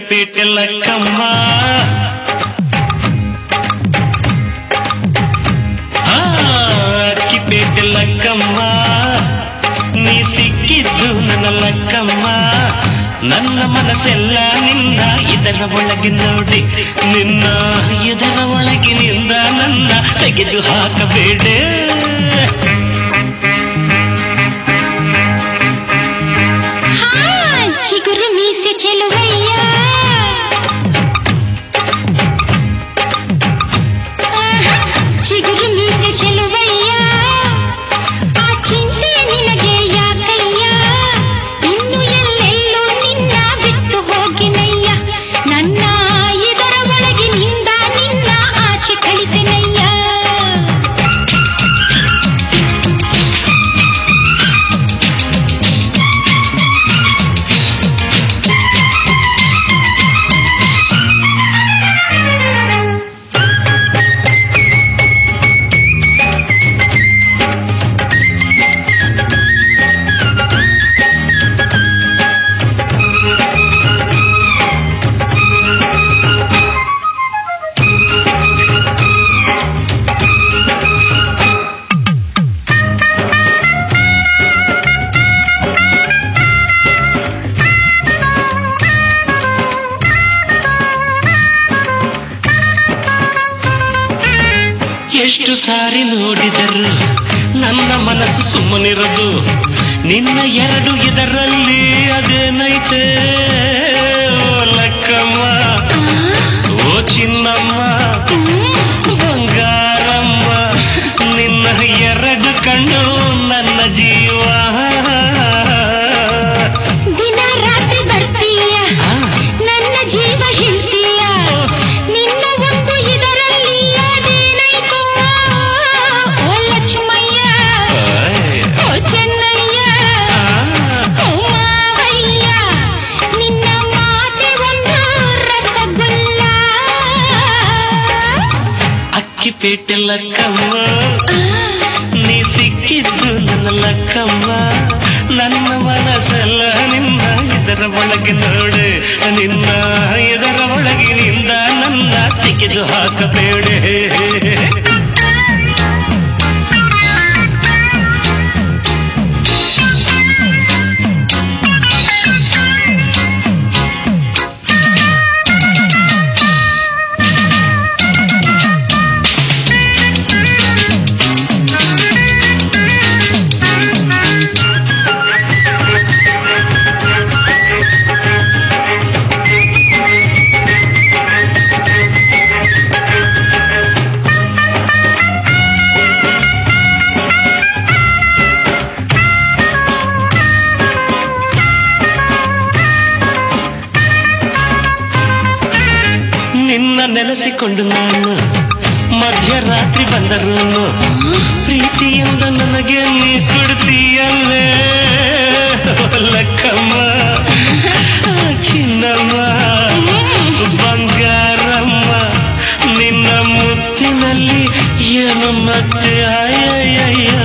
ಅಕ್ಕಿಪೇಟೆ ಲಕ್ಕಮ್ಮ ಆ, ಅಕ್ಕಿಪೇಟೆ ಲಕ್ಕಮ್ಮ ನೀ ಸಿಕ್ಕಿದ್ದು ನನ್ನ ಲಕ್ಕಮ್ಮ ನನ್ನ ಮನಸ್ಸೆಲ್ಲ ನಿನ್ನ ಇದರ ಒಳಗೆ ನೋಡಿ ನಿನ್ನ ಇದರ ಒಳಗಿನಿಂದ ನನ್ನ ತೆಗೆದು ಹಾಕಬೇಡ ಹಾ ಚಿಗುರು ಮೀಸೆ ಚೆಲುವಯ್ಯ ಆಹಾ, ಚಿಗುರು ಮೀಸೆ ಚೆಲುವಯ್ಯ ಆ ಚಿಂತೆ ನಿನಗೆ ಯಾಕಯ್ಯ ಇನ್ನು ಎಲ್ಲೆಲ್ಲೂ ನಿನ್ನ ಬಿಟ್ಟು ಹೋಗಿನಯ್ಯ ನನ್ನ ಇದರ ಒಳಗಿನಿಂದ ನಿನ್ನ ಆಚೆ ಕಳಿಸಿನಯ್ಯ ಎಷ್ಟು ಸಾರಿ ನೋಡಿದರು ನನ್ನ ಮನಸ್ಸು ಸುಮ್ಮನಿರದು ನಿನ್ನ ಎರಡು ಇದರಲ್ಲಿ ಅದೇನೈತೆ ಓ ಲಕ್ಕಮ್ಮ ಓ ಚಿನ್ನಮ್ಮ ಬಂಗಾರಮ್ಮ ನಿನ್ನ ಎರಡು ಕಣ್ಣು ನನ್ನ ಜೀವ ದಿನ ರಾತ್ರಿ ಬರ್ತೀಯ ಆ, ನನ್ನ ಜೀವ ಹಿಂತೀಯ ನಿನ್ನ ಒಂದು ಇದರಲ್ಲಿ ಅದೇನೈತೋ ಓ ಲಕ್ಷ್ಮಯ್ಯ ಆಯ್, ಓ ಚೆನ್ನಯ್ಯ ಆ, ಓ ಮಾವಯ್ಯ ನಿನ್ನ ಮಾತೆ ಒಂದು ರಸಗುಲ್ಲ ಅಕ್ಕಿಪೇಟೆ ಲಕ್ಕಮ್ಮ ನೀ ಸಿಕ್ಕಿದ್ದು ನನ್ನ ಲಕ್ಕಮ್ಮ ನನ್ನ ಮನಸ್ಸೆಲ್ಲ ನಿನ್ನ ಇದರ ಒಳಗೆ ನೋಡು ನಿನ್ನ ಇದರ ಒಳಗಿನಿಂದ ನನ್ನ ತೆಗೆದು ಹಾಕಬೇಡೆ ನಿನ್ನ ನೆಲೆಸಿಕೊಂಡು ನಾನು ಮಧ್ಯರಾತ್ರಿ ಬಂದರು ಪ್ರೀತಿಯಿಂದ ನನಗೆ ನೀ ಕೊಡ್ತೀಯಲ್ಲೇ ಲಕ್ಕಮ್ಮ ಚಿನ್ನಮ್ಮ ಬಂಗಾರಮ್ಮ ನಿನ್ನ ಮುತ್ತಿನಲ್ಲಿ ಏನು ಮತ್ತೆ ಆಯಯ್ಯ